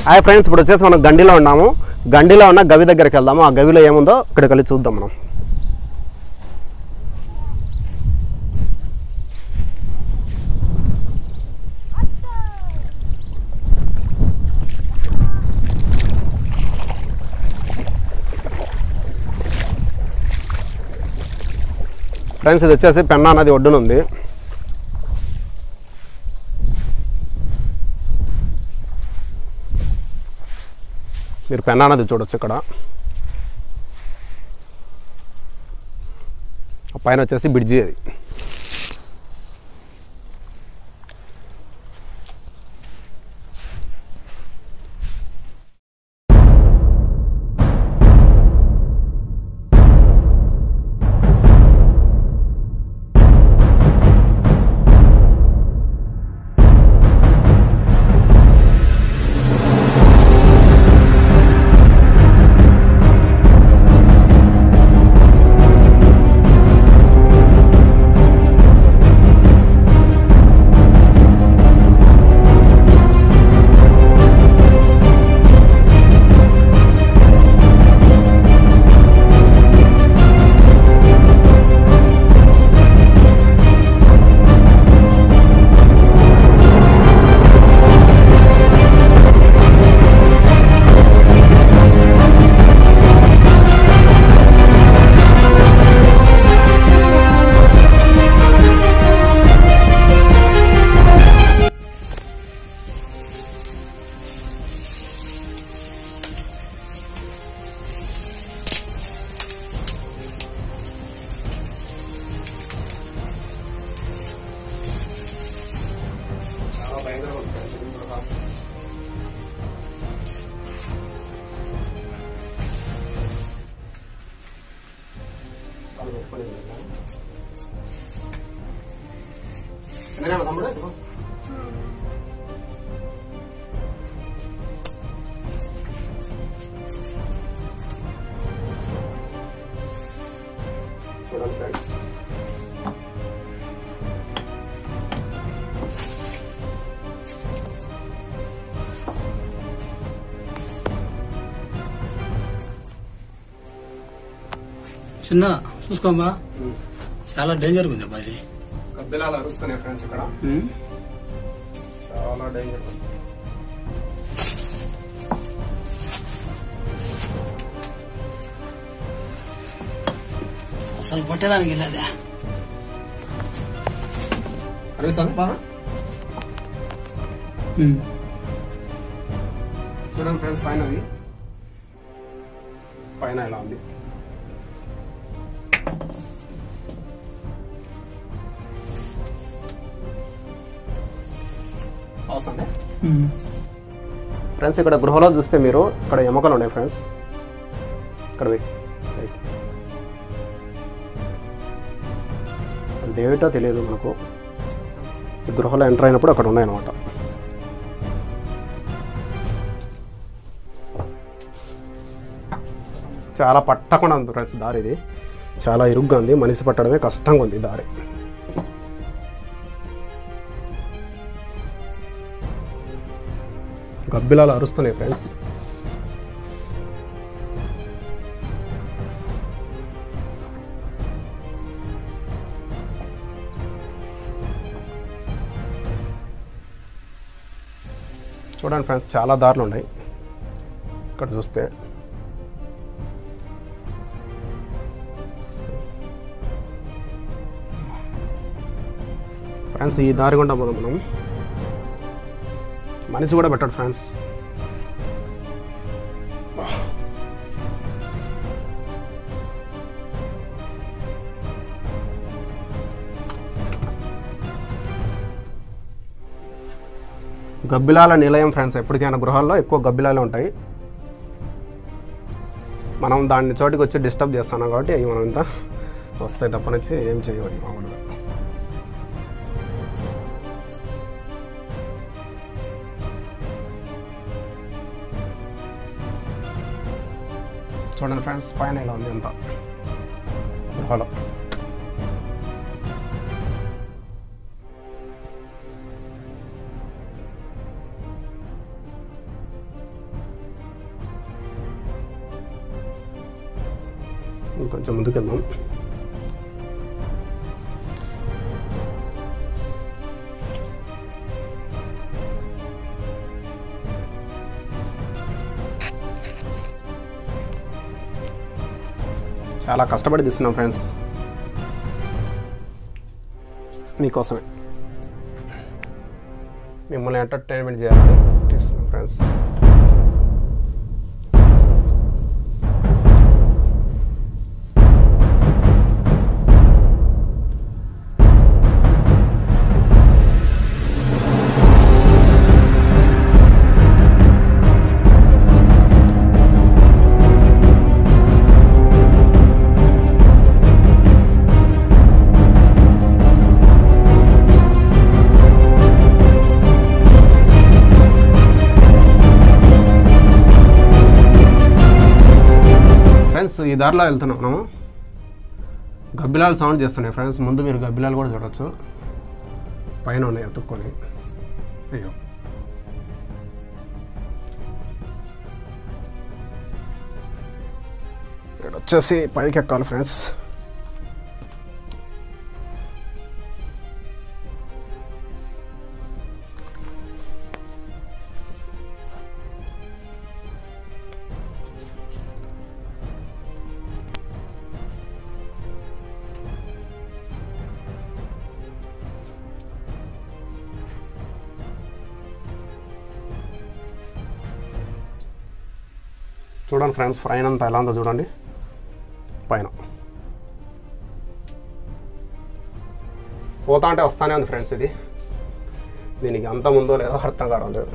Hi friends ఇప్పుడు వచ్చేసి మనం గండిలో ఉన్నాము గండిలో ఉన్న గవి దగ్గరికి వెళ్దాము ఆ గవిలో ఏముందో ఇక్కడికి వెళ్ళి చూద్దాం మనం ఫ్రెండ్స్ ఇది వచ్చేసి పెన్నా నది ఒడ్డున ఉంది మీరు పెన్నా నది చూడొచ్చు ఇక్కడ ఆ పైన వచ్చేసి బ్రిడ్జి అది చూడండి ఫ్రెండ్స్ చిన్న చూసుకోమ్మా చాలా డేంజర్ ఉంది అమ్మా ఇది గబ్బిలాలు అరుస్తున్నాయి ఫ్రెండ్స్ ఇక్కడ చాలా డేంజర్ అసలు పట్టేదానికి వెళ్ళదా అరుస్తుంది బాగా చూడండి ఫ్రెండ్స్ పైన అది పైన ఇలా ఉంది అవసరం ఫ్రెండ్స్ ఇక్కడ గృహలో చూస్తే మీరు ఇక్కడ ఎముకలు ఉన్నాయి ఫ్రెండ్స్ ఇక్కడ వెయ్. రైట్. అది దేవిటో తెలియదు మనకు ఈ గృహలో ఎంటర్ అయినప్పుడు అక్కడ ఉన్నాయన్నమాట చాలా పట్టకుండా ఉంది ఫ్రెండ్స్ దారి ఇది చాలా ఇరుగ్గా ఉంది మనిషి పట్టడమే కష్టంగా ఉంది ఈ దారి గబ్బిలాలు అరుస్తున్నాయి ఫ్రెండ్స్ చూడండి ఫ్రెండ్స్ చాలా దారులు ఉన్నాయి ఇక్కడ చూస్తే ఫ్రెండ్స్ ఈ దారి గుండా పోదాం మనం మనిషి కూడా పెట్టాడు ఫ్రెండ్స్ గబ్బిలాల నిలయం ఫ్రెండ్స్ ఎప్పటికైనా గృహాల్లో ఎక్కువ గబ్బిలాలు ఉంటాయి మనం దాన్ని చోటికి వచ్చి డిస్టర్బ్ చేస్తున్నాం కాబట్టి అవి మనం ఇంత వస్తాయి తప్పనిచ్చి ఏం చేయవాలి మామూలుగా చూడండి ఫ్రెండ్స్ పైన ఇలా ఉంది అంతా గృహలో కొంచెం ముందుకు వెళ్దాం చాలా కష్టపడి తీస్తున్నాం ఫ్రెండ్స్ మీకోసమే మిమ్మల్ని ఎంటర్టైన్మెంట్ చేయాలని తీస్తున్నాం ఫ్రెండ్స్ ఫ్రెండ్స్ ఈ దారిలో వెళ్తున్నాం మనము గబ్బిలాలు సౌండ్ చేస్తున్నాయి ఫ్రెండ్స్ ముందు మీరు గబ్బిలాలు కూడా చూడొచ్చు పైన ఉన్నాయి అతుక్కొని అయ్యో ఇక్కడ వచ్చేసి పైకి ఎక్కాలి ఫ్రెండ్స్ చూడండి ఫ్రెండ్స్ పైన అంతా ఎలా ఉందో చూడండి పైన పోతా అంటే వస్తానే ఉంది ఫ్రెండ్స్ ఇది దీనికి అంత ముందో లేదో అర్థం కావడం లేదు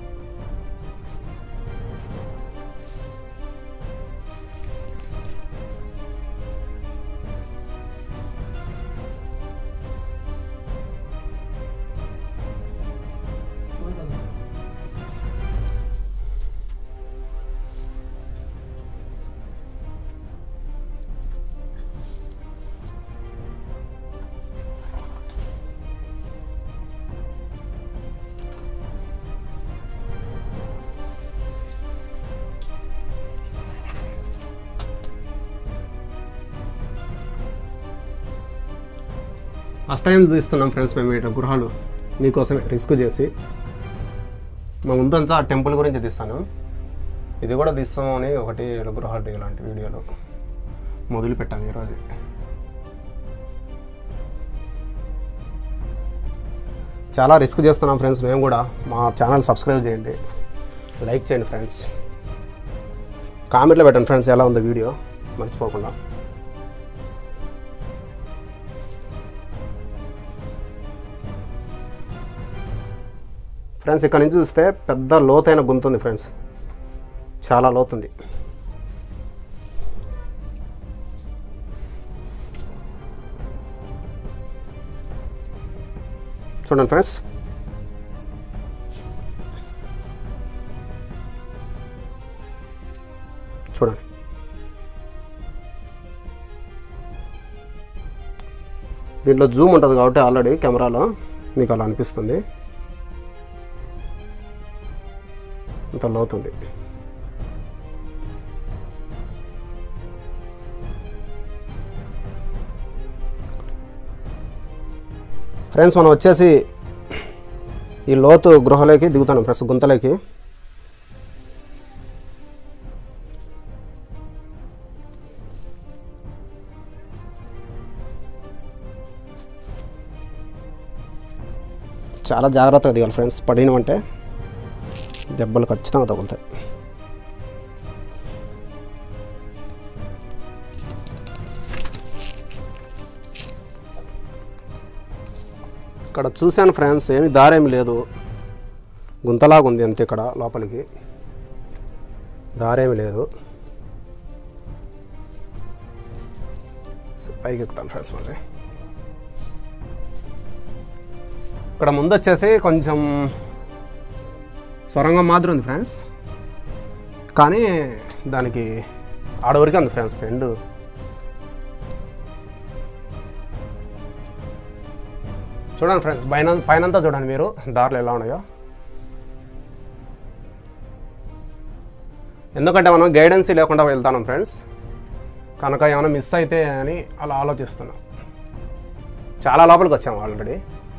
ఫస్ట్ టైం తీస్తున్నాం ఫ్రెండ్స్ మేము ఇటు గృహాలు మీకోసమే రిస్క్ చేసి మా ముందంతా ఆ టెంపుల్ గురించి తీస్తాను ఇది కూడా తీస్తామని ఒకటి గృహాలు ఇలాంటి వీడియోలు మొదలు పెట్టాను ఈరోజు చాలా రిస్క్ చేస్తున్నాం ఫ్రెండ్స్ మేము కూడా మా ఛానల్ సబ్స్క్రైబ్ చేయండి లైక్ చేయండి ఫ్రెండ్స్ కామెంట్లో పెట్టండి ఫ్రెండ్స్ ఎలా ఉందో వీడియో మర్చిపోకుండా ఫ్రెండ్స్ ఇక్కడ నుంచి చూస్తే పెద్ద లోతైన గుంతుంది ఫ్రెండ్స్ చాలా లోతుంది చూడండి ఫ్రెండ్స్ చూడండి దీంట్లో జూమ్ ఉంటుంది కాబట్టి ఆల్రెడీ కెమెరాలో మీకు అలా అనిపిస్తుంది అంత లోతుంది ఫ్రెండ్స్ మనం వచ్చేసి ఈ లోతు గృహలోకి దిగుతాను ఫ్రెండ్స్ గుంతలోకి చాలా జాగ్రత్తగా దిగాలి ఫ్రెండ్స్ పడినమంటే దెబ్బలు ఖచ్చితంగా తగులుతాయి ఇక్కడ చూశాను ఫ్రెండ్స్ ఏమి దారేమి లేదు గుంతలాగా ఉంది అంతే ఇక్కడ లోపలికి దారేమి లేదు పైకి ఎక్కుతాను ఫ్రెండ్స్ మళ్ళీ ఇక్కడ ముందు వచ్చేసి కొంచెం సొరంగం మాదిరి ఉంది ఫ్రెండ్స్ కానీ దానికి ఆడవరకు ఉంది ఫ్రెండ్స్ ఎండు చూడండి ఫ్రెండ్స్ పైన పైనంతా చూడండి మీరు దారులు ఎలా ఉన్నాయో ఎందుకంటే మనం గైడెన్స్ లేకుండా వెళ్తాను ఫ్రెండ్స్ కనుక ఏమైనా మిస్ అయితే అని అలా ఆలోచిస్తున్నా చాలా లోపలికి వచ్చాము ఆల్రెడీ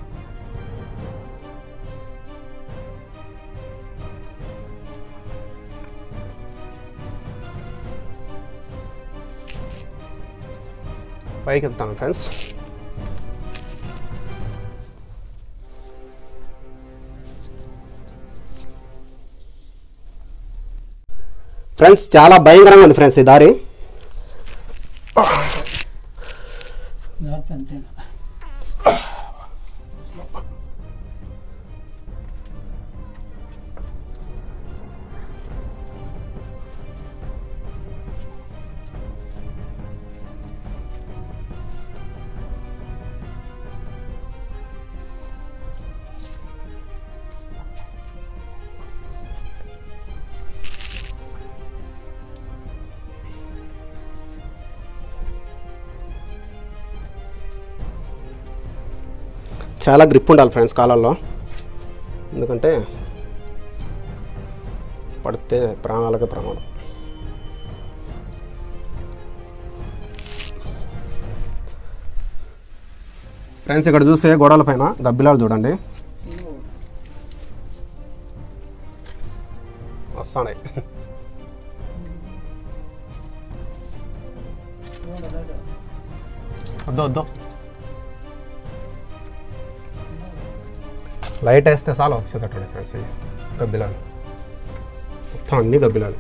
పైకి ఎక్కుతాను ఫ్రెండ్స్ ఫ్రెండ్స్ చాలా భయంకరంగా ఉంది ఫ్రెండ్స్ ఈ దారి జాగ్రత్త అంతేనా చాలా గ్రిప్ ఉండాలి ఫ్రెండ్స్ కాలాల్లో ఎందుకంటే పడితే ప్రాణాలకే ప్రమాదం ఫ్రెండ్స్ ఇక్కడ చూస్తే గోడల పైన గబ్బిలాలు చూడండి వస్తాయి వద్దు వద్దు లైట్ వేస్తే చాలా వచ్చేటట్టు ఫ్రెండ్స్ ఇవి గబ్బిలాలు మొత్తం అన్ని గబ్బిలాలు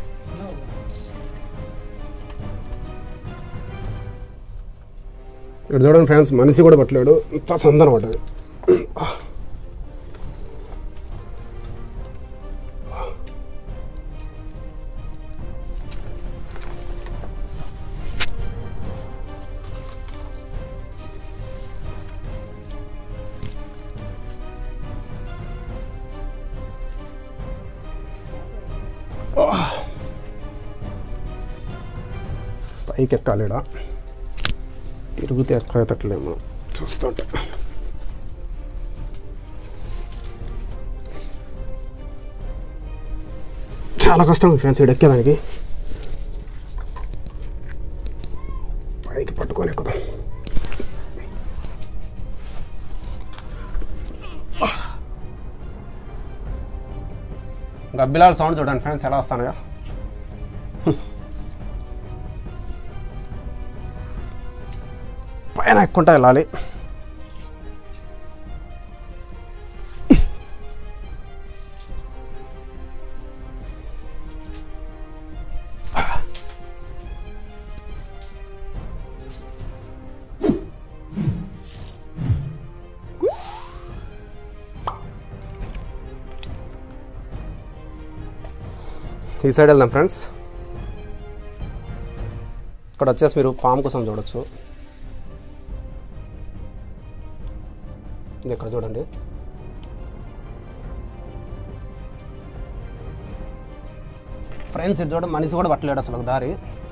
ఇక్కడ చూడండి ఫ్రెండ్స్ మనిషి కూడా పట్టలేడు ఇంత సందనం పడ్డది పైకి ఎక్కాలిడా తిరుగుతే ఎక్కలేము చూస్తుంటే చాలా కష్టం ఉంది ఫ్రెండ్స్ ఇక్కడ ఎక్కేదానికి పైకి పట్టుకొని ఎక్కుదాం గబ్బిలాల సౌండ్ చూడండి ఫ్రెండ్స్ ఎలా వస్తానుగా పైన ఎక్కుంటా వెళ్ళాలి ఈ సైడ్ వెళ్దాం ఫ్రెండ్స్ ఇక్కడ వచ్చేసి మీరు పాము కోసం చూడొచ్చు ఇది ఇక్కడ చూడండి ఫ్రెండ్స్ ఇది చూడండి మనిషి కూడా పట్టలేడు అసలు ఒక దారి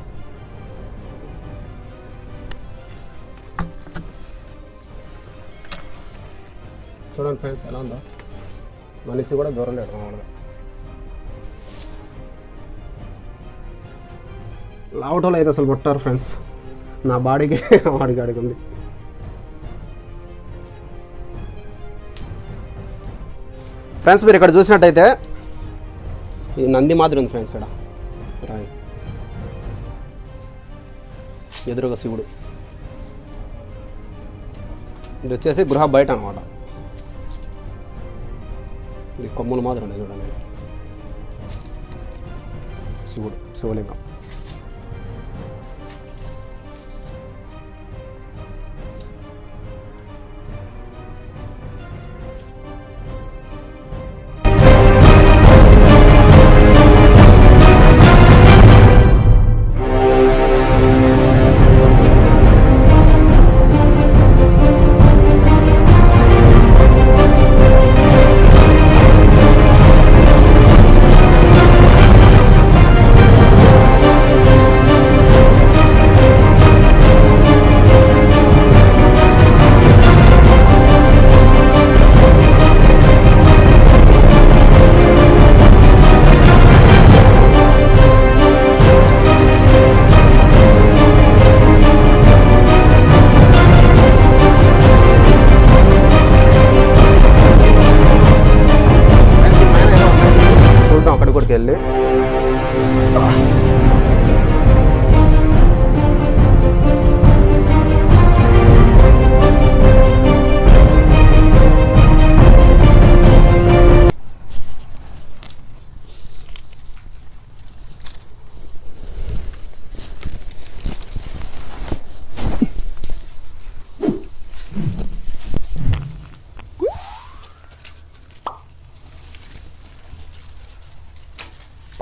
చూడండి ఫ్రెండ్స్ ఎలా ఉందో మనిషి కూడా దూరం లేడు మామూలుగా లావటోలో అయితే అసలు పుట్టారు ఫ్రెండ్స్ నా బాడీకి వాడికి ఆడికి ఉంది ఫ్రెండ్స్ మీరు ఇక్కడ చూసినట్టయితే ఈ నంది మాదిరి ఉంది ఫ్రెండ్స్ ఇక్కడ రాయి ఎదురుగా శివుడు ఇది వచ్చేసి గృహ బయట అనమాట ఇది కొమ్ముల మాదిరి ఉండేది చూడండి శివుడు శివలింగం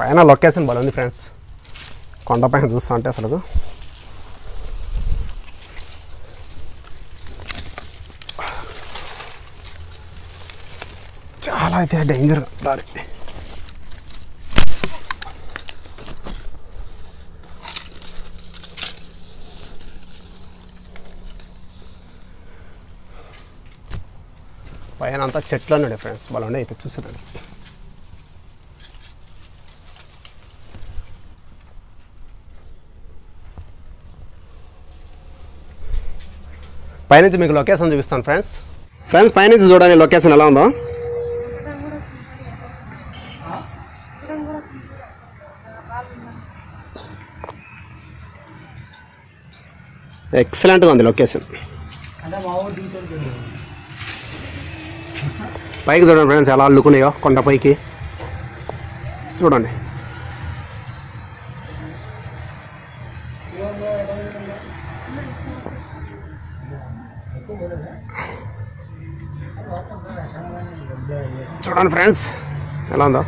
పైన లొకేషన్ బాగుంది ఫ్రెండ్స్ కొండపైన చూస్తా అంటే అసలు చాలా అయితే డేంజర్ దారి పైన అంతా చెట్లు ఉన్నాడు ఫ్రెండ్స్ బాగుండే అయితే చూసేదానికి పైనుంచి మీకు లొకేషన్ చూపిస్తాను ఫ్రెండ్స్ ఫ్రెండ్స్ పైనుంచి చూడండి లొకేషన్ ఎలా ఉందో ఎక్సలెంట్గా ఉంది లొకేషన్ అంటే మా ఊరు దిగుతుంది పైకి చూడండి ఫ్రెండ్స్ ఎలా అల్లుకున్నాయో కొండపైకి చూడండి చూడండి ఫ్రెండ్స్ ఎలా ఉందో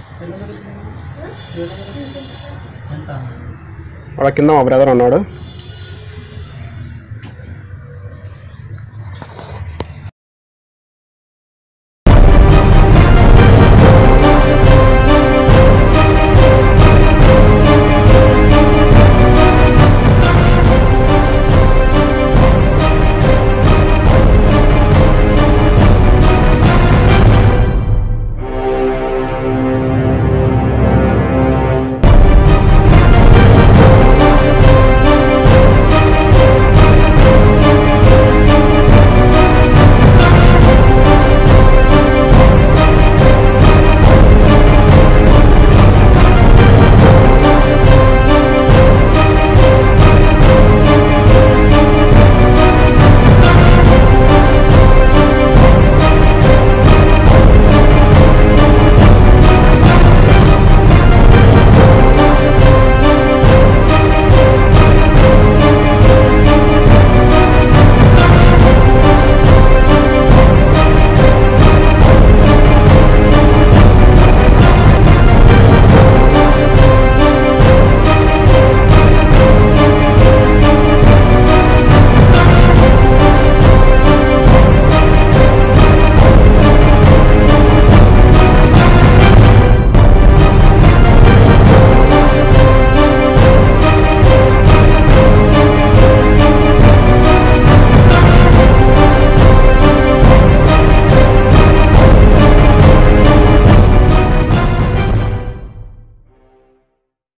ఎంత అక్కడ కింద మా బ్రదర్ ఉన్నాడు